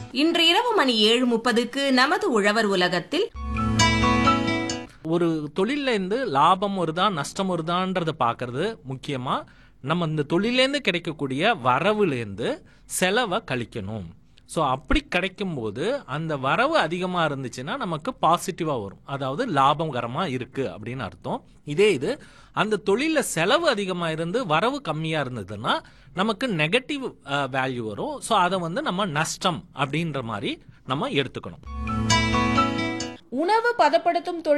இன்று இரவு மணி ஏழு முப்பதுக்கு நமது உழவர் உலகத்தில் ஒரு தொழில்ல இருந்து லாபம் வருதா நஷ்டம் வருதான்றத பார்க்கறது முக்கியமா நம்ம இந்த தொழிலேருந்து கிடைக்கக்கூடிய வரவுலேருந்து செலவை கழிக்கணும் ஸோ அப்படி கிடைக்கும்போது அந்த வரவு அதிகமாக இருந்துச்சுன்னா நமக்கு பாசிட்டிவாக வரும் அதாவது லாபகரமாக இருக்கு அப்படின்னு அர்த்தம் இதே இது அந்த தொழிலில் செலவு அதிகமாக இருந்து வரவு கம்மியாக இருந்ததுன்னா நமக்கு நெகட்டிவ் வேல்யூ வரும் ஸோ அதை வந்து நம்ம நஷ்டம் அப்படின்ற மாதிரி நம்ம எடுத்துக்கணும் உணவு பதப்படுத்தும் தொழில்